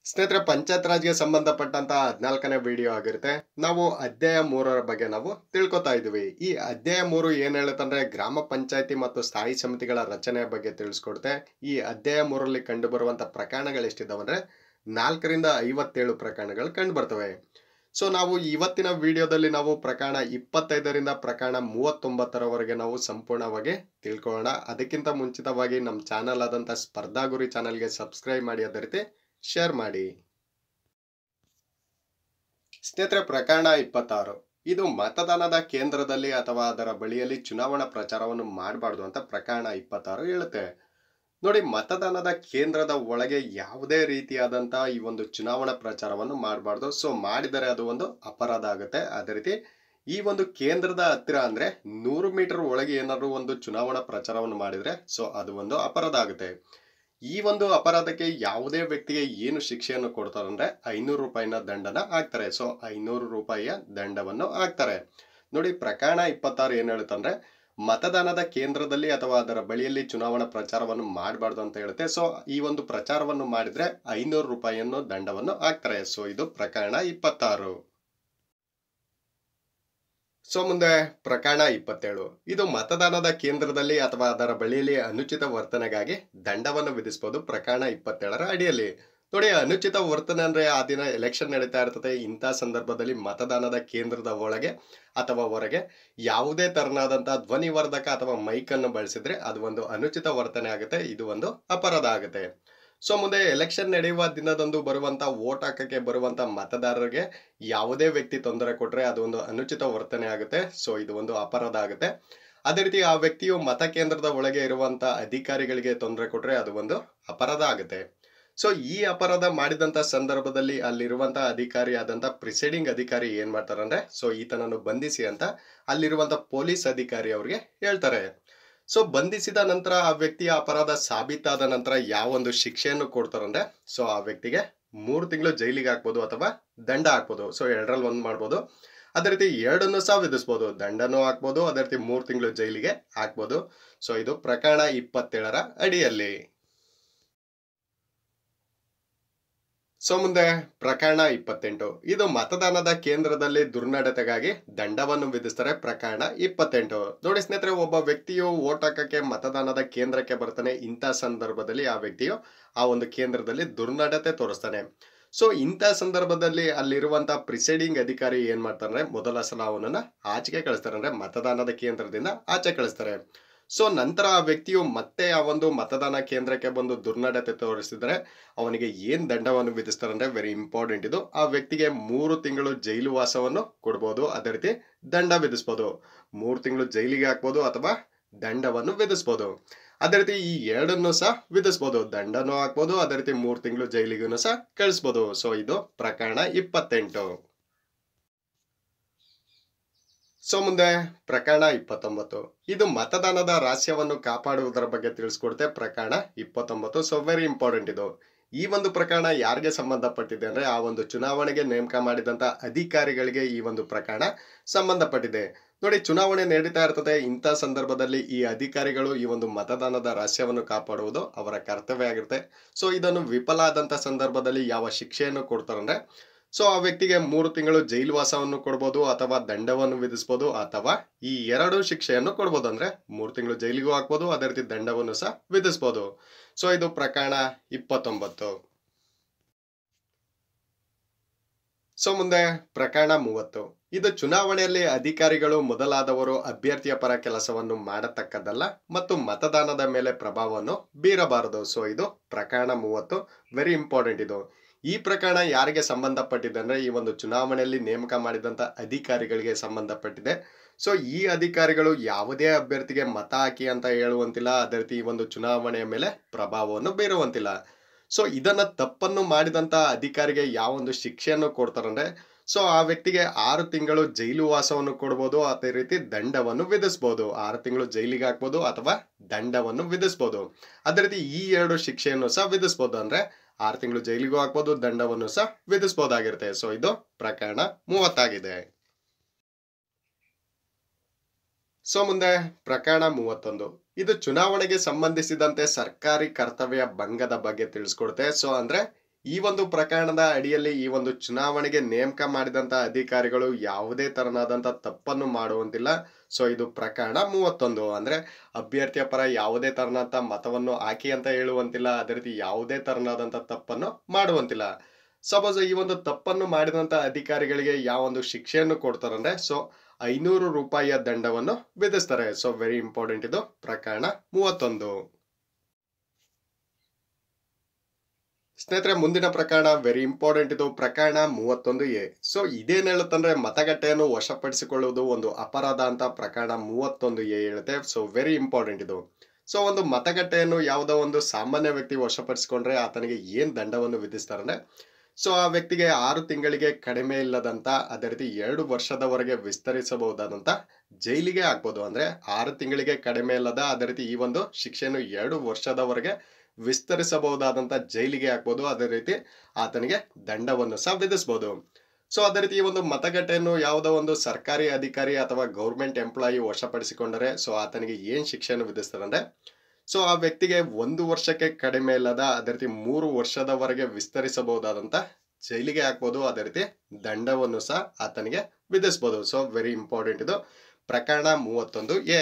ಸ್ನೇಹಿತರೆ ಪಂಚಾಯತ್ ರಾಜ್ಗೆ ಸಂಬಂಧಪಟ್ಟಂತ ಹದಿನಾಲ್ಕನೇ ವಿಡಿಯೋ ಆಗಿರುತ್ತೆ ನಾವು ಅಧ್ಯಾಯ ಮೂರರ ಬಗ್ಗೆ ನಾವು ತಿಳ್ಕೊತಾ ಇದೀವಿ ಈ ಅಧ್ಯಾಯ ಮೂರು ಏನ್ ಹೇಳುತ್ತಂದ್ರೆ ಗ್ರಾಮ ಪಂಚಾಯತಿ ಮತ್ತು ಸ್ಥಾಯಿ ಸಮಿತಿಗಳ ರಚನೆಯ ಬಗ್ಗೆ ತಿಳಿಸ್ಕೊಡುತ್ತೆ ಈ ಅಧ್ಯಾಯ ಮೂರಲ್ಲಿ ಕಂಡು ಬರುವಂತ ಪ್ರಕರಣಗಳು ಎಷ್ಟಿದಾವಂದ್ರೆ ನಾಲ್ಕರಿಂದ ಐವತ್ತೇಳು ಪ್ರಕರಣಗಳು ಕಂಡು ಬರ್ತವೆ ಸೊ ನಾವು ಇವತ್ತಿನ ವಿಡಿಯೋದಲ್ಲಿ ನಾವು ಪ್ರಕರಣ ಇಪ್ಪತ್ತೈದರಿಂದ ಪ್ರಕರಣ ಮೂವತ್ತೊಂಬತ್ತರವರೆಗೆ ನಾವು ಸಂಪೂರ್ಣವಾಗಿ ತಿಳ್ಕೊಳ್ಳೋಣ ಅದಕ್ಕಿಂತ ಮುಂಚಿತವಾಗಿ ನಮ್ಮ ಚಾನಲ್ ಆದಂತ ಸ್ಪರ್ಧಾ ಗುರಿ ಚಾನಲ್ಗೆ ಸಬ್ಸ್ಕ್ರೈಬ್ ಮಾಡಿ ಅದೇ ರೀತಿ ಶೇರ್ ಮಾಡಿ ಸ್ನೇಹಿತರೆ ಪ್ರಕರಣ ಇಪ್ಪತ್ತಾರು ಇದು ಮತದಾನದ ಕೇಂದ್ರದಲ್ಲಿ ಅಥವಾ ಅದರ ಬಳಿಯಲ್ಲಿ ಚುನಾವಣಾ ಪ್ರಚಾರವನ್ನು ಮಾಡಬಾರ್ದು ಅಂತ ಪ್ರಕರಣ ಇಪ್ಪತ್ತಾರು ಹೇಳುತ್ತೆ ನೋಡಿ ಮತದಾನದ ಕೇಂದ್ರದ ಒಳಗೆ ಯಾವುದೇ ರೀತಿಯಾದಂತ ಈ ಒಂದು ಚುನಾವಣಾ ಪ್ರಚಾರವನ್ನು ಮಾಡಬಾರ್ದು ಸೊ ಮಾಡಿದರೆ ಅದು ಒಂದು ಅಪರಾಧ ಆಗುತ್ತೆ ಅದೇ ರೀತಿ ಈ ಒಂದು ಕೇಂದ್ರದ ಹತ್ತಿರ ಅಂದ್ರೆ ನೂರು ಮೀಟರ್ ಒಳಗೆ ಏನಾದ್ರು ಒಂದು ಚುನಾವಣಾ ಪ್ರಚಾರವನ್ನು ಮಾಡಿದ್ರೆ ಸೊ ಅದು ಒಂದು ಅಪರಾಧ ಆಗುತ್ತೆ ಈ ಒಂದು ಅಪರಾಧಕ್ಕೆ ಯಾವುದೇ ವ್ಯಕ್ತಿಗೆ ಏನು ಶಿಕ್ಷೆಯನ್ನು ಕೊಡ್ತಾರಂದ್ರೆ ಐನೂರು ರೂಪಾಯಿನ ದಂಡನ ಹಾಕ್ತಾರೆ ಸೊ ಐನೂರು ರೂಪಾಯಿಯ ದಂಡವನ್ನು ಹಾಕ್ತಾರೆ ನೋಡಿ ಪ್ರಕರಣ ಇಪ್ಪತ್ತಾರು ಏನ್ ಹೇಳುತ್ತಂದ್ರೆ ಮತದಾನದ ಕೇಂದ್ರದಲ್ಲಿ ಅಥವಾ ಅದರ ಬಳಿಯಲ್ಲಿ ಚುನಾವಣಾ ಪ್ರಚಾರವನ್ನು ಮಾಡಬಾರ್ದು ಅಂತ ಹೇಳುತ್ತೆ ಸೊ ಈ ಒಂದು ಪ್ರಚಾರವನ್ನು ಮಾಡಿದ್ರೆ ಐನೂರು ರೂಪಾಯಿಯನ್ನು ದಂಡವನ್ನು ಹಾಕ್ತಾರೆ ಸೊ ಇದು ಪ್ರಕರಣ ಇಪ್ಪತ್ತಾರು ಸೊ ಮುಂದೆ ಪ್ರಕರಣ ಇಪ್ಪತ್ತೇಳು ಇದು ಮತದಾನದ ಕೇಂದ್ರದಲ್ಲಿ ಅಥವಾ ಅದರ ಬಳಿಯಲ್ಲಿ ಅನುಚಿತ ವರ್ತನೆಗಾಗಿ ದಂಡವನ್ನು ವಿಧಿಸಬಹುದು ಪ್ರಕರಣ ಇಪ್ಪತ್ತೇಳರ ಅಡಿಯಲ್ಲಿ ನೋಡಿ ಅನುಚಿತ ವರ್ತನೆ ಅಂದ್ರೆ ಆ ದಿನ ಎಲೆಕ್ಷನ್ ನಡೀತಾ ಇರ್ತದೆ ಇಂಥ ಸಂದರ್ಭದಲ್ಲಿ ಮತದಾನದ ಕೇಂದ್ರದ ಒಳಗೆ ಅಥವಾ ಹೊರಗೆ ಯಾವುದೇ ತರನಾದಂತಹ ಧ್ವನಿವರ್ಧಕ ಅಥವಾ ಮೈಕ್ ಅನ್ನು ಬಳಸಿದ್ರೆ ಅದು ಒಂದು ಅನುಚಿತ ವರ್ತನೆ ಆಗುತ್ತೆ ಇದು ಒಂದು ಅಪರಾಧ ಆಗುತ್ತೆ ಸೊ ಮುಂದೆ ಎಲೆಕ್ಷನ್ ನಡೆಯುವ ದಿನದಂದು ಬರುವಂತ ವೋಟ್ ಹಾಕಕ್ಕೆ ಬರುವಂತ ಮತದಾರರಿಗೆ ಯಾವುದೇ ವ್ಯಕ್ತಿ ತೊಂದರೆ ಕೊಟ್ರೆ ಅದು ಒಂದು ಅನುಚಿತ ವರ್ತನೆ ಆಗುತ್ತೆ ಸೊ ಇದು ಒಂದು ಅಪರಾಧ ಆಗುತ್ತೆ ಅದೇ ರೀತಿ ಆ ವ್ಯಕ್ತಿಯು ಮತಕೇಂದ್ರದ ಒಳಗೆ ಇರುವಂತ ಅಧಿಕಾರಿಗಳಿಗೆ ತೊಂದರೆ ಕೊಟ್ರೆ ಅದು ಒಂದು ಅಪರಾಧ ಆಗುತ್ತೆ ಸೊ ಈ ಅಪರಾಧ ಮಾಡಿದಂತ ಸಂದರ್ಭದಲ್ಲಿ ಅಲ್ಲಿರುವಂತ ಅಧಿಕಾರಿ ಆದಂತ ಪ್ರಿಸೈಡಿಂಗ್ ಅಧಿಕಾರಿ ಏನ್ ಮಾಡ್ತಾರೆ ಅಂದ್ರೆ ಸೊ ಈತನನ್ನು ಬಂಧಿಸಿ ಅಂತ ಅಲ್ಲಿರುವಂತ ಪೊಲೀಸ್ ಅಧಿಕಾರಿ ಅವ್ರಿಗೆ ಹೇಳ್ತಾರೆ ಸೊ ಬಂಧಿಸಿದ ನಂತರ ಆ ವ್ಯಕ್ತಿಯ ಅಪರಾಧ ಸಾಬೀತಾದ ನಂತರ ಯಾವ ಒಂದು ಶಿಕ್ಷೆಯನ್ನು ಕೊಡ್ತಾರಂದ್ರೆ ಸೊ ಆ ವ್ಯಕ್ತಿಗೆ ಮೂರು ತಿಂಗಳು ಜೈಲಿಗೆ ಹಾಕ್ಬೋದು ಅಥವಾ ದಂಡ ಹಾಕ್ಬೋದು ಸೊ ಎರಡರಲ್ಲಿ ಒಂದ್ ಮಾಡ್ಬೋದು ಅದೇ ರೀತಿ ಎರಡನ್ನು ಸಹ ವಿಧಿಸ್ಬೋದು ದಂಡನೂ ಹಾಕ್ಬೋದು ಅದೇ ರೀತಿ ಮೂರು ತಿಂಗಳು ಜೈಲಿಗೆ ಹಾಕ್ಬೋದು ಸೊ ಇದು ಪ್ರಕರಣ ಇಪ್ಪತ್ತೇಳರ ಅಡಿಯಲ್ಲಿ ಸೊ ಮುಂದೆ ಪ್ರಕರಣ ಇಪ್ಪತ್ತೆಂಟು ಇದು ಮತದಾನದ ಕೇಂದ್ರದಲ್ಲಿ ದುರ್ನಡತೆಗಾಗಿ ದಂಡವನ್ನು ವಿಧಿಸ್ತಾರೆ ಪ್ರಕರಣ ಇಪ್ಪತ್ತೆಂಟು ನೋಡಿ ಸ್ನೇಹಿತರೆ ಒಬ್ಬ ವ್ಯಕ್ತಿಯು ಓಟ್ ಹಾಕಕ್ಕೆ ಮತದಾನದ ಕೇಂದ್ರಕ್ಕೆ ಬರ್ತಾನೆ ಇಂಥ ಸಂದರ್ಭದಲ್ಲಿ ಆ ವ್ಯಕ್ತಿಯು ಆ ಒಂದು ಕೇಂದ್ರದಲ್ಲಿ ದುರ್ನಡತೆ ತೋರಿಸ್ತಾನೆ ಸೊ ಇಂಥ ಸಂದರ್ಭದಲ್ಲಿ ಅಲ್ಲಿರುವಂತ ಪ್ರಿಸೈಡಿಂಗ್ ಅಧಿಕಾರಿ ಏನ್ ಮಾಡ್ತಾರೆ ಮೊದಲ ಸಲ ಅವನನ್ನ ಆಚೆಗೆ ಕಳಿಸ್ತಾರೆ ಅಂದ್ರೆ ಮತದಾನದ ಕೇಂದ್ರದಿಂದ ಆಚೆ ಕಳಿಸ್ತಾರೆ ಸೊ ನಂತರ ಆ ವ್ಯಕ್ತಿಯು ಮತ್ತೆ ಆ ಒಂದು ಮತದಾನ ಕೇಂದ್ರಕ್ಕೆ ಬಂದು ದುರ್ನಡತೆ ತೋರಿಸಿದ್ರೆ ಅವನಿಗೆ ಏನ್ ದಂಡವನ್ನು ವಿಧಿಸ್ತಾರೆ ಅಂದ್ರೆ ವೆರಿ ಇಂಪಾರ್ಟೆಂಟ್ ಇದು ಆ ವ್ಯಕ್ತಿಗೆ ಮೂರು ತಿಂಗಳು ಜೈಲು ವಾಸವನ್ನು ಕೊಡ್ಬೋದು ಅದೇ ರೀತಿ ದಂಡ ವಿಧಿಸ್ಬೋದು ಮೂರು ತಿಂಗಳು ಜೈಲಿಗೆ ಹಾಕ್ಬೋದು ಅಥವಾ ದಂಡವನ್ನು ವಿಧಿಸ್ಬೋದು ಅದೇ ರೀತಿ ಈ ಎರಡನ್ನು ಸಹ ವಿಧಿಸ್ಬೋದು ದಂಡನೂ ಹಾಕ್ಬೋದು ಅದೇ ರೀತಿ ಮೂರು ತಿಂಗಳು ಜೈಲಿಗೂ ಸಹ ಕಳಿಸ್ಬೋದು ಸೊ ಇದು ಪ್ರಕರಣ ಇಪ್ಪತ್ತೆಂಟು ಸೊ ಮುಂದೆ ಪ್ರಕರಣ ಇಪ್ಪತ್ತೊಂಬತ್ತು ಇದು ಮತದಾನದ ರಹಸ್ಯವನ್ನು ಕಾಪಾಡುವುದರ ಬಗ್ಗೆ ತಿಳಿಸ್ಕೊಡುತ್ತೆ ಪ್ರಕರಣ ಇಪ್ಪತ್ತೊಂಬತ್ತು ಸೊ ವೆರಿ ಇಂಪಾರ್ಟೆಂಟ್ ಇದು ಈ ಒಂದು ಪ್ರಕರಣ ಯಾರಿಗೆ ಸಂಬಂಧಪಟ್ಟಿದೆ ಅಂದ್ರೆ ಆ ಒಂದು ಚುನಾವಣೆಗೆ ನೇಮಕ ಮಾಡಿದಂತ ಅಧಿಕಾರಿಗಳಿಗೆ ಈ ಒಂದು ಪ್ರಕರಣ ಸಂಬಂಧಪಟ್ಟಿದೆ ನೋಡಿ ಚುನಾವಣೆ ನಡೀತಾ ಇರ್ತದೆ ಇಂಥ ಸಂದರ್ಭದಲ್ಲಿ ಈ ಅಧಿಕಾರಿಗಳು ಈ ಒಂದು ಮತದಾನದ ರಹಸ್ಯವನ್ನು ಕಾಪಾಡುವುದು ಅವರ ಕರ್ತವ್ಯ ಆಗಿರುತ್ತೆ ಸೊ ಇದನ್ನು ವಿಫಲ ಆದಂತ ಸಂದರ್ಭದಲ್ಲಿ ಯಾವ ಶಿಕ್ಷೆಯನ್ನು ಕೊಡ್ತಾರಂದ್ರೆ ಸೊ ಆ ವ್ಯಕ್ತಿಗೆ ಮೂರು ತಿಂಗಳು ಜೈಲು ವಾಸವನ್ನು ಕೊಡ್ಬೋದು ಅಥವಾ ದಂಡವನ್ನು ವಿಧಿಸ್ಬೋದು ಅಥವಾ ಈ ಎರಡು ಶಿಕ್ಷೆಯನ್ನು ಕೊಡ್ಬೋದು ಅಂದ್ರೆ ಮೂರು ತಿಂಗಳು ಜೈಲಿಗೂ ಹಾಕ್ಬೋದು ಅದೇ ರೀತಿ ದಂಡವನ್ನು ಸಹ ವಿಧಿಸ್ಬೋದು ಸೊ ಇದು ಪ್ರಕರಣ ಇಪ್ಪತ್ತೊಂಬತ್ತು ಸೊ ಮುಂದೆ ಪ್ರಕರಣ ಮೂವತ್ತು ಇದು ಚುನಾವಣೆಯಲ್ಲಿ ಅಧಿಕಾರಿಗಳು ಮೊದಲಾದವರು ಅಭ್ಯರ್ಥಿಯ ಪರ ಕೆಲಸವನ್ನು ಮಾಡತಕ್ಕದ್ದಲ್ಲ ಮತ್ತು ಮತದಾನದ ಮೇಲೆ ಪ್ರಭಾವವನ್ನು ಬೀರಬಾರದು ಸೊ ಇದು ಪ್ರಕರಣ ಮೂವತ್ತು ವೆರಿ ಇಂಪಾರ್ಟೆಂಟ್ ಇದು ಈ ಪ್ರಕರಣ ಯಾರಿಗೆ ಸಂಬಂಧಪಟ್ಟಿದೆ ಅಂದ್ರೆ ಈ ಒಂದು ಚುನಾವಣೆಯಲ್ಲಿ ನೇಮಕ ಮಾಡಿದಂತ ಅಧಿಕಾರಿಗಳಿಗೆ ಸಂಬಂಧಪಟ್ಟಿದೆ ಸೊ ಈ ಅಧಿಕಾರಿಗಳು ಯಾವುದೇ ಅಭ್ಯರ್ಥಿಗೆ ಮತ ಹಾಕಿ ಅಂತ ಹೇಳುವಂತಿಲ್ಲ ಅದೇ ರೀತಿ ಈ ಒಂದು ಚುನಾವಣೆಯ ಮೇಲೆ ಪ್ರಭಾವವನ್ನು ಬೀರುವಂತಿಲ್ಲ ಸೊ ಇದನ್ನ ತಪ್ಪನ್ನು ಮಾಡಿದಂತ ಅಧಿಕಾರಿಗೆ ಯಾವ ಒಂದು ಶಿಕ್ಷೆಯನ್ನು ಕೊಡ್ತಾರಂದ್ರೆ ಸೊ ಆ ವ್ಯಕ್ತಿಗೆ ಆರು ತಿಂಗಳು ಜೈಲು ವಾಸವನ್ನು ಕೊಡ್ಬೋದು ಅದೇ ರೀತಿ ದಂಡವನ್ನು ವಿಧಿಸ್ಬೋದು ಆರು ತಿಂಗಳು ಜೈಲಿಗೆ ಹಾಕ್ಬೋದು ಅಥವಾ ದಂಡವನ್ನು ವಿಧಿಸ್ಬೋದು ಅದೇ ರೀತಿ ಈ ಎರಡು ಶಿಕ್ಷೆಯನ್ನು ಸಹ ವಿಧಿಸ್ಬೋದು ಅಂದ್ರೆ ಆರು ತಿಂಗಳು ಜೈಲಿಗೂ ಹಾಕ್ಬೋದು ದಂಡವನ್ನು ಸಹ ವಿಧಿಸಬಹುದಾಗಿರುತ್ತೆ ಸೊ ಇದು ಪ್ರಕರಣ ಮೂವತ್ತಾಗಿದೆ ಸೊ ಮುಂದೆ ಪ್ರಕರಣ ಮೂವತ್ತೊಂದು ಇದು ಚುನಾವಣೆಗೆ ಸಂಬಂಧಿಸಿದಂತೆ ಸರ್ಕಾರಿ ಕರ್ತವ್ಯ ಭಂಗದ ಬಗ್ಗೆ ತಿಳಿಸ್ಕೊಡುತ್ತೆ ಸೊ ಅಂದ್ರೆ ಈ ಒಂದು ಪ್ರಕರಣದ ಅಡಿಯಲ್ಲಿ ಈ ಒಂದು ಚುನಾವಣೆಗೆ ನೇಮಕ ಮಾಡಿದಂತ ಅಧಿಕಾರಿಗಳು ಯಾವುದೇ ತರನಾದಂತ ತಪ್ಪನ್ನು ಮಾಡುವಂತಿಲ್ಲ ಸೊ ಇದು ಪ್ರಕರಣ ಮೂವತ್ತೊಂದು ಅಂದ್ರೆ ಅಭ್ಯರ್ಥಿಯ ಪರ ಯಾವುದೇ ತರನಾದ ಮತವನ್ನು ಹಾಕಿ ಅಂತ ಹೇಳುವಂತಿಲ್ಲ ಅದೇ ರೀತಿ ಯಾವುದೇ ತರನಾದಂತ ತಪ್ಪನ್ನು ಮಾಡುವಂತಿಲ್ಲ ಸಪೋಸ್ ಈ ಒಂದು ತಪ್ಪನ್ನು ಮಾಡಿದಂತ ಅಧಿಕಾರಿಗಳಿಗೆ ಯಾವ ಒಂದು ಶಿಕ್ಷೆಯನ್ನು ಕೊಡ್ತಾರಂದ್ರೆ ಸೊ ಐನೂರು ರೂಪಾಯಿಯ ದಂಡವನ್ನು ವಿಧಿಸ್ತಾರೆ ಸೊ ವೆರಿ ಇಂಪಾರ್ಟೆಂಟ್ ಇದು ಪ್ರಕರಣ ಮೂವತ್ತೊಂದು ಸ್ನೇಹಿತರೆ ಮುಂದಿನ ಪ್ರಕರಣ ವೆರಿ ಇಂಪಾರ್ಟೆಂಟ್ ಇದು ಪ್ರಕರಣ ಮೂವತ್ತೊಂದು ಎ ಸೊ ಇದೇನ್ ಹೇಳುತ್ತಂದ್ರೆ ಮತಗಟ್ಟೆಯನ್ನು ವಶಪಡಿಸಿಕೊಳ್ಳುವುದು ಒಂದು ಅಪರಾಧ ಅಂತ ಪ್ರಕರಣ ಮೂವತ್ತೊಂದು ಎ ಹೇಳುತ್ತೆ ಸೊ ವೆರಿ ಇಂಪಾರ್ಟೆಂಟ್ ಇದು ಸೊ ಒಂದು ಮತಗಟ್ಟೆಯನ್ನು ಯಾವುದೋ ಒಂದು ಸಾಮಾನ್ಯ ವ್ಯಕ್ತಿ ವಶಪಡಿಸಿಕೊಂಡ್ರೆ ಆತನಿಗೆ ಏನ್ ದಂಡವನ್ನು ವಿಧಿಸ್ತಾರೆ ಸೊ ಆ ವ್ಯಕ್ತಿಗೆ ಆರು ತಿಂಗಳಿಗೆ ಕಡಿಮೆ ಇಲ್ಲದಂತ ಅದೇ ರೀತಿ ಎರಡು ವರ್ಷದವರೆಗೆ ವಿಸ್ತರಿಸಬಹುದಾದಂತ ಜೈಲಿಗೆ ಹಾಕ್ಬೋದು ಅಂದ್ರೆ ಆರು ತಿಂಗಳಿಗೆ ಕಡಿಮೆ ಇಲ್ಲದ ಅದೇ ರೀತಿ ಈ ಒಂದು ಶಿಕ್ಷೆಯನ್ನು ಎರಡು ವರ್ಷದವರೆಗೆ ವಿಸ್ತರಿಸಬಹುದಾದಂತ ಜೈಲಿಗೆ ಹಾಕ್ಬೋದು ಅದೇ ರೀತಿ ಆತನಿಗೆ ದಂಡವನ್ನು ಸಹ ವಿಧಿಸಬಹುದು ಸೊ ಅದೇ ರೀತಿ ಈ ಒಂದು ಮತಗಟ್ಟೆಯನ್ನು ಯಾವುದೋ ಒಂದು ಸರ್ಕಾರಿ ಅಧಿಕಾರಿ ಅಥವಾ ಗೌರ್ಮೆಂಟ್ ಎಂಪ್ಲಾಯಿ ವಶಪಡಿಸಿಕೊಂಡರೆ ಸೊ ಆತನಿಗೆ ಏನ್ ಶಿಕ್ಷೆಯನ್ನು ವಿಧಿಸ್ತಾರೆ ಅಂದ್ರೆ ಸೊ ಆ ವ್ಯಕ್ತಿಗೆ ಒಂದು ವರ್ಷಕ್ಕೆ ಕಡಿಮೆ ಇಲ್ಲದ ಅದೇ ರೀತಿ ಮೂರು ವರ್ಷದವರೆಗೆ ವಿಸ್ತರಿಸಬಹುದಾದಂತ ಜೈಲಿಗೆ ಹಾಕ್ಬೋದು ಅದೇ ರೀತಿ ದಂಡವನ್ನು ಸಹ ಆತನಿಗೆ ವಿಧಿಸಬಹುದು ಸೊ ವೆರಿ ಇಂಪಾರ್ಟೆಂಟ್ ಇದು ಪ್ರಕರಣ ಮೂವತ್ತೊಂದು ಎ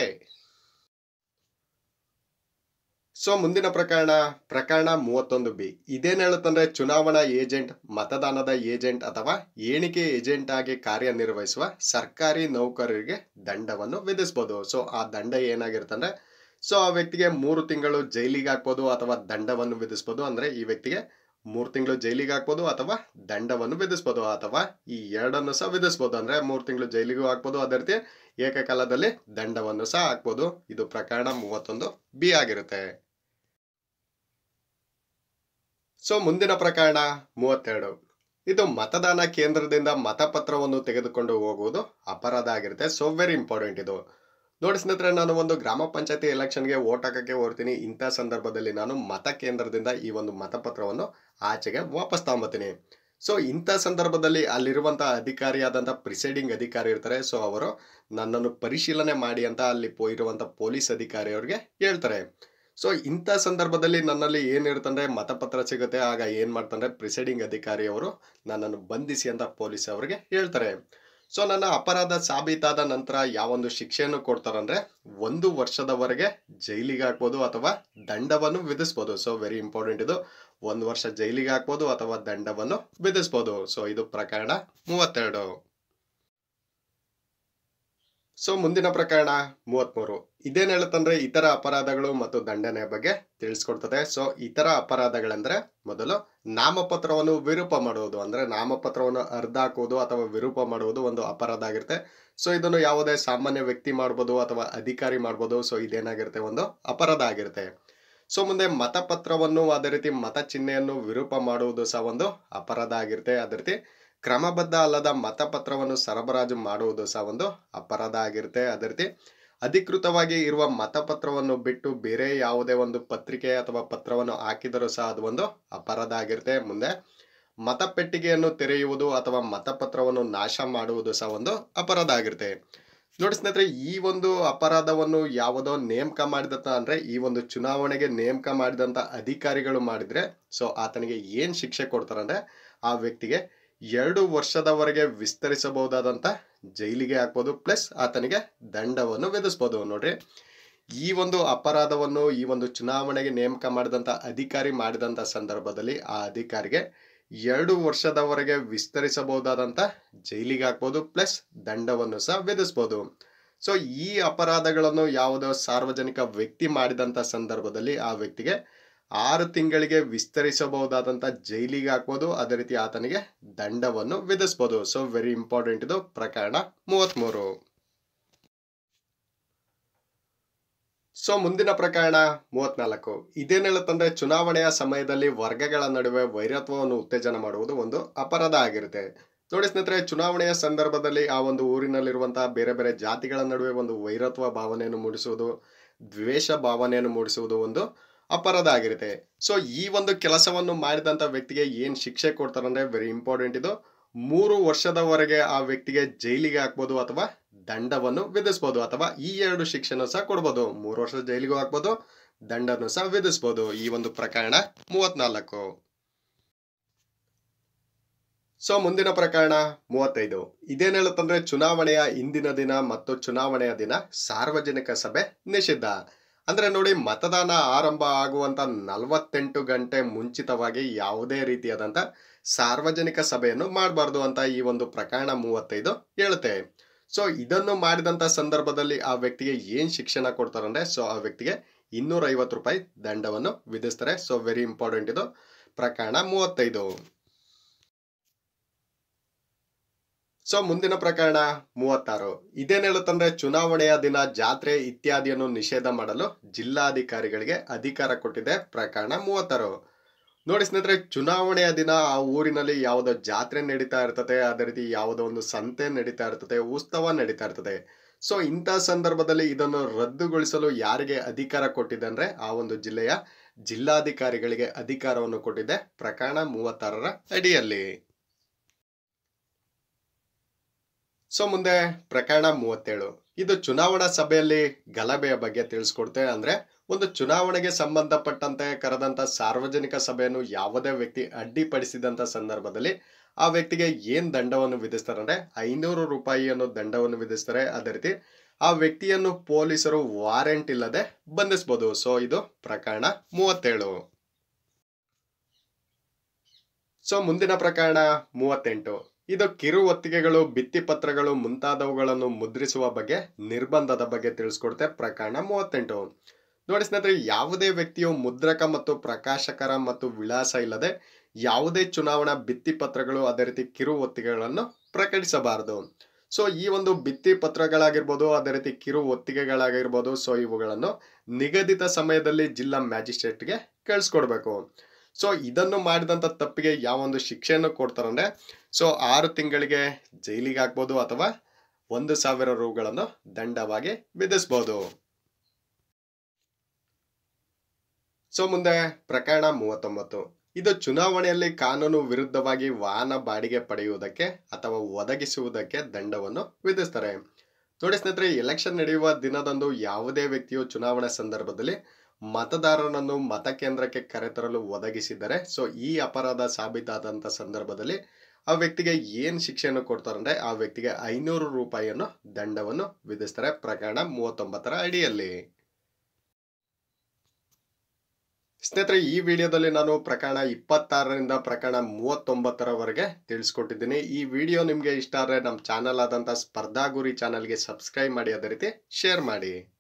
ಸೊ ಮುಂದಿನ ಪ್ರಕರಣ ಪ್ರಕರಣ ಮೂವತ್ತೊಂದು ಬಿ ಇದೇನ್ ಹೇಳುತ್ತಂದ್ರೆ ಚುನಾವಣಾ ಏಜೆಂಟ್ ಮತದಾನದ ಏಜೆಂಟ್ ಅಥವಾ ಏಣಿಕೆ ಏಜೆಂಟ್ ಆಗಿ ಕಾರ್ಯನಿರ್ವಹಿಸುವ ಸರ್ಕಾರಿ ನೌಕರರಿಗೆ ದಂಡವನ್ನು ವಿಧಿಸಬಹುದು ಸೊ ಆ ದಂಡ ಏನಾಗಿರುತ್ತಂದ್ರೆ ಸೊ ಆ ವ್ಯಕ್ತಿಗೆ ಮೂರು ತಿಂಗಳು ಜೈಲಿಗೆ ಹಾಕ್ಬೋದು ಅಥವಾ ದಂಡವನ್ನು ವಿಧಿಸ್ಬೋದು ಅಂದ್ರೆ ಈ ವ್ಯಕ್ತಿಗೆ ಮೂರು ತಿಂಗಳು ಜೈಲಿಗೆ ಹಾಕ್ಬೋದು ಅಥವಾ ದಂಡವನ್ನು ವಿಧಿಸ್ಬೋದು ಅಥವಾ ಈ ಎರಡನ್ನು ಸಹ ವಿಧಿಸ್ಬೋದು ಅಂದ್ರೆ ಮೂರು ತಿಂಗಳು ಜೈಲಿಗೂ ಹಾಕ್ಬೋದು ಅದೇ ರೀತಿ ಏಕಕಾಲದಲ್ಲಿ ದಂಡವನ್ನು ಸಹ ಹಾಕ್ಬೋದು ಇದು ಪ್ರಕರಣ ಮೂವತ್ತೊಂದು ಬಿ ಆಗಿರುತ್ತೆ ಸೊ ಮುಂದಿನ ಪ್ರಕರಣ ಮೂವತ್ತೆರಡು ಇದು ಮತದಾನ ಕೇಂದ್ರದಿಂದ ಮತಪತ್ರವನ್ನು ತೆಗೆದುಕೊಂಡು ಹೋಗುವುದು ಅಪರಾಧ ಆಗಿರುತ್ತೆ ಸೊ ವೆರಿ ಇಂಪಾರ್ಟೆಂಟ್ ಇದು ನೋಡಿ ಸ್ನೇಹಿತರೆ ನಾನು ಒಂದು ಗ್ರಾಮ ಪಂಚಾಯತಿ ಎಲೆಕ್ಷನ್ಗೆ ಓಟ್ ಹಾಕಕ್ಕೆ ಹೋಗ್ತೀನಿ ಇಂಥ ಸಂದರ್ಭದಲ್ಲಿ ನಾನು ಮತ ಕೇಂದ್ರದಿಂದ ಈ ಒಂದು ಮತಪತ್ರವನ್ನು ಆಚೆಗೆ ವಾಪಸ್ ತಗೊಂಬತ್ತೀನಿ ಸೊ ಇಂಥ ಸಂದರ್ಭದಲ್ಲಿ ಅಲ್ಲಿರುವಂತಹ ಅಧಿಕಾರಿಯಾದಂಥ ಪ್ರಿಸೈಡಿಂಗ್ ಅಧಿಕಾರಿ ಇರ್ತಾರೆ ಸೊ ಅವರು ನನ್ನನ್ನು ಪರಿಶೀಲನೆ ಮಾಡಿ ಅಂತ ಅಲ್ಲಿ ಇರುವಂಥ ಪೊಲೀಸ್ ಅಧಿಕಾರಿ ಅವ್ರಿಗೆ ಹೇಳ್ತಾರೆ ಸೊ ಇಂಥ ಸಂದರ್ಭದಲ್ಲಿ ನನ್ನಲ್ಲಿ ಏನಿರುತ್ತಂದ್ರೆ ಮತಪತ್ರ ಸಿಗುತ್ತೆ ಆಗ ಏನ್ ಮಾಡ್ತಾರೆ ಪ್ರಿಸೈಡಿಂಗ್ ಅಧಿಕಾರಿ ಅವರು ನನ್ನನ್ನು ಬಂಧಿಸಿ ಅಂತ ಪೊಲೀಸ್ ಅವರಿಗೆ ಹೇಳ್ತಾರೆ ಸೊ ನನ್ನ ಅಪರಾಧ ಸಾಬೀತಾದ ನಂತರ ಯಾವೊಂದು ಶಿಕ್ಷೆಯನ್ನು ಕೊಡ್ತಾರಂದ್ರೆ ಒಂದು ವರ್ಷದವರೆಗೆ ಜೈಲಿಗೆ ಹಾಕ್ಬೋದು ಅಥವಾ ದಂಡವನ್ನು ವಿಧಿಸ್ಬೋದು ಸೊ ವೆರಿ ಇಂಪಾರ್ಟೆಂಟ್ ಇದು ಒಂದು ವರ್ಷ ಜೈಲಿಗೆ ಹಾಕ್ಬೋದು ಅಥವಾ ದಂಡವನ್ನು ವಿಧಿಸ್ಬೋದು ಸೊ ಇದು ಪ್ರಕರಣ ಮೂವತ್ತೆರಡು ಸೊ ಮುಂದಿನ ಪ್ರಕರಣ ಮೂವತ್ಮೂರು ಇದೇನ್ ಹೇಳುತ್ತಂದ್ರೆ ಇತರ ಅಪರಾಧಗಳು ಮತ್ತು ದಂಡನೆ ಬಗ್ಗೆ ತಿಳಿಸ್ಕೊಡ್ತದೆ ಸೊ ಇತರ ಅಪರಾಧಗಳೆಂದ್ರೆ ಮೊದಲು ನಾಮಪತ್ರವನ್ನು ವಿರೂಪ ಮಾಡುವುದು ಅಂದ್ರೆ ನಾಮಪತ್ರವನ್ನು ಅರ್ಧ ಹಾಕುವುದು ಅಥವಾ ವಿರೂಪ ಮಾಡುವುದು ಒಂದು ಅಪರಾಧ ಆಗಿರುತ್ತೆ ಸೊ ಇದನ್ನು ಯಾವುದೇ ಸಾಮಾನ್ಯ ವ್ಯಕ್ತಿ ಮಾಡ್ಬೋದು ಅಥವಾ ಅಧಿಕಾರಿ ಮಾಡ್ಬೋದು ಸೊ ಇದೇನಾಗಿರುತ್ತೆ ಒಂದು ಅಪರಾಧ ಆಗಿರುತ್ತೆ ಸೊ ಮುಂದೆ ಮತಪತ್ರವನ್ನು ಅದೇ ರೀತಿ ಮತ ಚಿಹ್ನೆಯನ್ನು ವಿರೂಪ ಮಾಡುವುದು ಸಹ ಒಂದು ಅಪರಾಧ ಆಗಿರುತ್ತೆ ಅದೇ ರೀತಿ ಕ್ರಮಬದ್ಧ ಅಲ್ಲದ ಮತಪತ್ರವನ್ನು ಸರಬರಾಜು ಮಾಡುವುದು ಸಹ ಒಂದು ಅಪರಾಧ ಆಗಿರುತ್ತೆ ಅದೇ ರೀತಿ ಅಧಿಕೃತವಾಗಿ ಇರುವ ಮತಪತ್ರವನ್ನು ಬಿಟ್ಟು ಬೇರೆ ಯಾವುದೇ ಒಂದು ಪತ್ರಿಕೆ ಅಥವಾ ಪತ್ರವನ್ನು ಹಾಕಿದರೂ ಸಹ ಅದು ಒಂದು ಅಪರಾಧ ಆಗಿರುತ್ತೆ ಮುಂದೆ ಮತಪೆಟ್ಟಿಗೆಯನ್ನು ತೆರೆಯುವುದು ಅಥವಾ ಮತಪತ್ರವನ್ನು ನಾಶ ಮಾಡುವುದು ಸಹ ಒಂದು ಅಪರಾಧ ಆಗಿರುತ್ತೆ ನೋಡಿ ಸ್ನೇಹಿತರೆ ಈ ಒಂದು ಅಪರಾಧವನ್ನು ಯಾವುದೋ ನೇಮಕ ಮಾಡಿದಂತ ಅಂದ್ರೆ ಈ ಒಂದು ಚುನಾವಣೆಗೆ ನೇಮಕ ಮಾಡಿದಂತ ಅಧಿಕಾರಿಗಳು ಮಾಡಿದ್ರೆ ಸೊ ಆತನಿಗೆ ಏನ್ ಶಿಕ್ಷೆ ಕೊಡ್ತಾರಂದ್ರೆ ಆ ವ್ಯಕ್ತಿಗೆ ಎರಡು ವರ್ಷದವರೆಗೆ ವಿಸ್ತರಿಸಬಹುದಾದಂತ ಜೈಲಿಗೆ ಹಾಕ್ಬೋದು ಪ್ಲಸ್ ಆತನಿಗೆ ದಂಡವನ್ನು ವಿಧಿಸ್ಬೋದು ನೋಡ್ರಿ ಈ ಒಂದು ಅಪರಾಧವನ್ನು ಈ ಒಂದು ಚುನಾವಣೆಗೆ ನೇಮಕ ಮಾಡಿದಂತ ಅಧಿಕಾರಿ ಮಾಡಿದಂತ ಸಂದರ್ಭದಲ್ಲಿ ಆ ಅಧಿಕಾರಿಗೆ ಎರಡು ವರ್ಷದವರೆಗೆ ವಿಸ್ತರಿಸಬಹುದಾದಂತ ಜೈಲಿಗೆ ಹಾಕ್ಬೋದು ಪ್ಲಸ್ ದಂಡವನ್ನು ಸಹ ವಿಧಿಸ್ಬೋದು ಸೊ ಈ ಅಪರಾಧಗಳನ್ನು ಯಾವುದೋ ಸಾರ್ವಜನಿಕ ವ್ಯಕ್ತಿ ಮಾಡಿದಂತ ಸಂದರ್ಭದಲ್ಲಿ ಆ ವ್ಯಕ್ತಿಗೆ ಆರು ತಿಂಗಳಿಗೆ ವಿಸ್ತರಿಸಬಹುದಾದಂತ ಜೈಲಿಗೆ ಹಾಕ್ಬೋದು ಅದೇ ರೀತಿ ಆತನಿಗೆ ದಂಡವನ್ನು ವಿಧಿಸ್ಬೋದು ಸೊ ವೆರಿ ಇಂಪಾರ್ಟೆಂಟ್ ಇದು ಪ್ರಕರಣ ಮೂವತ್ಮೂರು ಸೊ ಮುಂದಿನ ಪ್ರಕರಣ ಮೂವತ್ನಾಲ್ಕು ಇದೇನ್ ಹೇಳುತ್ತಂದ್ರೆ ಚುನಾವಣೆಯ ಸಮಯದಲ್ಲಿ ವರ್ಗಗಳ ನಡುವೆ ವೈರತ್ವವನ್ನು ಉತ್ತೇಜನ ಮಾಡುವುದು ಒಂದು ಅಪರಾಧ ಆಗಿರುತ್ತೆ ನೋಡಿ ಸ್ನೇಹಿತರೆ ಚುನಾವಣೆಯ ಸಂದರ್ಭದಲ್ಲಿ ಆ ಒಂದು ಊರಿನಲ್ಲಿರುವಂತಹ ಬೇರೆ ಬೇರೆ ಜಾತಿಗಳ ನಡುವೆ ಒಂದು ವೈರತ್ವ ಭಾವನೆಯನ್ನು ಮೂಡಿಸುವುದು ದ್ವೇಷ ಭಾವನೆಯನ್ನು ಮೂಡಿಸುವುದು ಒಂದು ಅಪರಾಧ ಆಗಿರುತ್ತೆ ಸೊ ಈ ಒಂದು ಕೆಲಸವನ್ನು ಮಾಡಿದಂತ ವ್ಯಕ್ತಿಗೆ ಏನ್ ಶಿಕ್ಷೆ ಕೊಡ್ತಾರಂದ್ರೆ ವೆರಿ ಇಂಪಾರ್ಟೆಂಟ್ ಇದು ಮೂರು ವರ್ಷದವರೆಗೆ ಆ ವ್ಯಕ್ತಿಗೆ ಜೈಲಿಗೆ ಹಾಕ್ಬೋದು ಅಥವಾ ದಂಡವನ್ನು ವಿಧಿಸ್ಬೋದು ಅಥವಾ ಈ ಎರಡು ಶಿಕ್ಷೆನೂ ಸಹ ಕೊಡ್ಬೋದು ಮೂರು ವರ್ಷ ಜೈಲಿಗೂ ಹಾಕ್ಬೋದು ದಂಡನ್ನು ಸಹ ವಿಧಿಸ್ಬೋದು ಈ ಒಂದು ಪ್ರಕರಣ ಮೂವತ್ನಾಲ್ಕು ಸೊ ಮುಂದಿನ ಪ್ರಕರಣ ಮೂವತ್ತೈದು ಇದೇನ್ ಹೇಳುತ್ತಂದ್ರೆ ಚುನಾವಣೆಯ ಇಂದಿನ ದಿನ ಮತ್ತು ಚುನಾವಣೆಯ ದಿನ ಸಾರ್ವಜನಿಕ ಸಭೆ ನಿಷಿದ್ಧ ಅಂದ್ರೆ ನೋಡಿ ಮತದಾನ ಆರಂಭ ಆಗುವಂತ ನಲವತ್ತೆಂಟು ಗಂಟೆ ಮುಂಚಿತವಾಗಿ ಯಾವುದೇ ರೀತಿಯಾದಂತ ಸಾರ್ವಜನಿಕ ಸಭೆಯನ್ನು ಮಾಡಬಾರ್ದು ಅಂತ ಈ ಒಂದು ಪ್ರಕರಣ ಮೂವತ್ತೈದು ಹೇಳುತ್ತೆ ಸೊ ಇದನ್ನು ಮಾಡಿದಂತ ಸಂದರ್ಭದಲ್ಲಿ ಆ ವ್ಯಕ್ತಿಗೆ ಏನ್ ಶಿಕ್ಷಣ ಕೊಡ್ತಾರಂದ್ರೆ ಸೊ ಆ ವ್ಯಕ್ತಿಗೆ ಇನ್ನೂರ ಐವತ್ತು ರೂಪಾಯಿ ದಂಡವನ್ನು ವಿಧಿಸ್ತಾರೆ ಸೊ ವೆರಿ ಇಂಪಾರ್ಟೆಂಟ್ ಇದು ಪ್ರಕರಣ ಮೂವತ್ತೈದು ಸೊ ಮುಂದಿನ ಪ್ರಕರಣ ಮೂವತ್ತಾರು ಇದೇನ್ ಹೇಳುತ್ತಂದ್ರೆ ಚುನಾವಣೆಯ ದಿನ ಜಾತ್ರೆ ಇತ್ಯಾದಿಯನ್ನು ನಿಷೇಧ ಮಾಡಲು ಜಿಲ್ಲಾಧಿಕಾರಿಗಳಿಗೆ ಅಧಿಕಾರ ಕೊಟ್ಟಿದೆ ಪ್ರಕರಣ ಮೂವತ್ತಾರು ನೋಡಿ ಸ್ನೇಹಿತರೆ ಚುನಾವಣೆಯ ದಿನ ಆ ಊರಿನಲ್ಲಿ ಯಾವುದೋ ಜಾತ್ರೆ ನಡೀತಾ ಇರ್ತದೆ ಅದೇ ರೀತಿ ಯಾವುದೋ ಒಂದು ಸಂತೆ ನಡೀತಾ ಇರ್ತದೆ ಉತ್ಸವ ನಡೀತಾ ಇರ್ತದೆ ಸೊ ಇಂಥ ಸಂದರ್ಭದಲ್ಲಿ ಇದನ್ನು ರದ್ದುಗೊಳಿಸಲು ಯಾರಿಗೆ ಅಧಿಕಾರ ಕೊಟ್ಟಿದೆ ಅಂದ್ರೆ ಆ ಒಂದು ಜಿಲ್ಲೆಯ ಜಿಲ್ಲಾಧಿಕಾರಿಗಳಿಗೆ ಅಧಿಕಾರವನ್ನು ಕೊಟ್ಟಿದೆ ಪ್ರಕರಣ ಮೂವತ್ತಾರರ ಅಡಿಯಲ್ಲಿ ಸೊ ಮುಂದೆ ಪ್ರಕರಣ ಮೂವತ್ತೇಳು ಇದು ಚುನಾವಣಾ ಸಭೆಯಲ್ಲಿ ಗಲಭೆಯ ಬಗ್ಗೆ ತಿಳಿಸ್ಕೊಡ್ತೆ ಅಂದ್ರೆ ಒಂದು ಚುನಾವಣೆಗೆ ಸಂಬಂಧಪಟ್ಟಂತೆ ಕರೆದಂತ ಸಾರ್ವಜನಿಕ ಸಭೆಯನ್ನು ಯಾವುದೇ ವ್ಯಕ್ತಿ ಅಡ್ಡಿಪಡಿಸಿದಂತ ಸಂದರ್ಭದಲ್ಲಿ ಆ ವ್ಯಕ್ತಿಗೆ ಏನ್ ದಂಡವನ್ನು ವಿಧಿಸ್ತಾರೆ ಅಂದ್ರೆ ಐನೂರು ರೂಪಾಯಿಯನ್ನು ದಂಡವನ್ನು ವಿಧಿಸ್ತಾರೆ ಅದೇ ರೀತಿ ಆ ವ್ಯಕ್ತಿಯನ್ನು ಪೊಲೀಸರು ವಾರೆಂಟ್ ಇಲ್ಲದೆ ಬಂಧಿಸಬಹುದು ಸೊ ಇದು ಪ್ರಕರಣ ಮೂವತ್ತೇಳು ಸೊ ಮುಂದಿನ ಪ್ರಕರಣ ಮೂವತ್ತೆಂಟು ಇದು ಕಿರು ಒತ್ತಿಗೆಗಳು ಭಿತ್ತಿಪತ್ರಗಳು ಮುಂತಾದವುಗಳನ್ನು ಮುದ್ರಿಸುವ ಬಗ್ಗೆ ನಿರ್ಬಂಧದ ಬಗ್ಗೆ ತಿಳಿಸ್ಕೊಡುತ್ತೆ ಪ್ರಕರಣ ಮೂವತ್ತೆಂಟು ನೋಡಿ ಸ್ನೇಹಿತರೆ ಯಾವುದೇ ವ್ಯಕ್ತಿಯು ಮುದ್ರಕ ಮತ್ತು ಪ್ರಕಾಶಕರ ಮತ್ತು ವಿಳಾಸ ಇಲ್ಲದೆ ಯಾವುದೇ ಚುನಾವಣಾ ಭಿತ್ತಿಪತ್ರಗಳು ಅದೇ ರೀತಿ ಕಿರು ಒತ್ತಿಗೆಗಳನ್ನು ಪ್ರಕಟಿಸಬಾರದು ಸೊ ಈ ಒಂದು ಭಿತ್ತಿ ಪತ್ರಗಳಾಗಿರ್ಬೋದು ಅದೇ ರೀತಿ ಕಿರು ಒತ್ತಿಗೆಗಳಾಗಿರ್ಬೋದು ಸೊ ಇವುಗಳನ್ನು ನಿಗದಿತ ಸಮಯದಲ್ಲಿ ಜಿಲ್ಲಾ ಮ್ಯಾಜಿಸ್ಟ್ರೇಟ್ಗೆ ಕಳಿಸ್ಕೊಡ್ಬೇಕು ಸೊ ಇದನ್ನು ಮಾಡಿದಂತ ತಪ್ಪಿಗೆ ಯಾವೊಂದು ಶಿಕ್ಷೆಯನ್ನು ಕೊಡ್ತಾರಂದ್ರೆ ಸೊ ಆರು ತಿಂಗಳಿಗೆ ಜೈಲಿಗೆ ಹಾಕ್ಬೋದು ಅಥವಾ ಒಂದು ಸಾವಿರ ರೂಗಳನ್ನು ದಂಡವಾಗಿ ವಿಧಿಸಬಹುದು ಸೊ ಮುಂದೆ ಪ್ರಕರಣ ಮೂವತ್ತೊಂಬತ್ತು ಇದು ಚುನಾವಣೆಯಲ್ಲಿ ಕಾನೂನು ವಿರುದ್ಧವಾಗಿ ವಾಹನ ಬಾಡಿಗೆ ಪಡೆಯುವುದಕ್ಕೆ ಅಥವಾ ಒದಗಿಸುವುದಕ್ಕೆ ದಂಡವನ್ನು ವಿಧಿಸ್ತಾರೆ ನೋಡಿ ಸ್ನೇಹಿತರೆ ಎಲೆಕ್ಷನ್ ನಡೆಯುವ ದಿನದಂದು ಯಾವುದೇ ವ್ಯಕ್ತಿಯು ಚುನಾವಣಾ ಸಂದರ್ಭದಲ್ಲಿ ಮತದಾರನನ್ನು ಮತಕೇಂದ್ರಕ್ಕೆ ಕರೆತರಲು ಒದಗಿಸಿದರೆ ಸೊ ಈ ಅಪರಾಧ ಸಾಬೀತಾದಂತ ಸಂದರ್ಭದಲ್ಲಿ ಆ ವ್ಯಕ್ತಿಗೆ ಏನ್ ಶಿಕ್ಷೆಯನ್ನು ಕೊಡ್ತಾರಂದ್ರೆ ಆ ವ್ಯಕ್ತಿಗೆ ಐನೂರು ರೂಪಾಯಿಯನ್ನು ದಂಡವನ್ನು ವಿಧಿಸ್ತಾರೆ ಪ್ರಕರಣ ಮೂವತ್ತೊಂಬತ್ತರ ಅಡಿಯಲ್ಲಿ ಸ್ನೇಹಿತರೆ ಈ ವಿಡಿಯೋದಲ್ಲಿ ನಾನು ಪ್ರಕರಣ ಇಪ್ಪತ್ತಾರರಿಂದ ಪ್ರಕರಣ ಮೂವತ್ತೊಂಬತ್ತರವರೆಗೆ ತಿಳಿಸ್ಕೊಟ್ಟಿದ್ದೀನಿ ಈ ವಿಡಿಯೋ ನಿಮಗೆ ಇಷ್ಟ ಆದರೆ ನಮ್ಮ ಚಾನಲ್ ಆದಂಥ ಸ್ಪರ್ಧಾ ಗುರಿ ಚಾನಲ್ಗೆ ಸಬ್ಸ್ಕ್ರೈಬ್ ಮಾಡಿ ಅದೇ ರೀತಿ ಶೇರ್ ಮಾಡಿ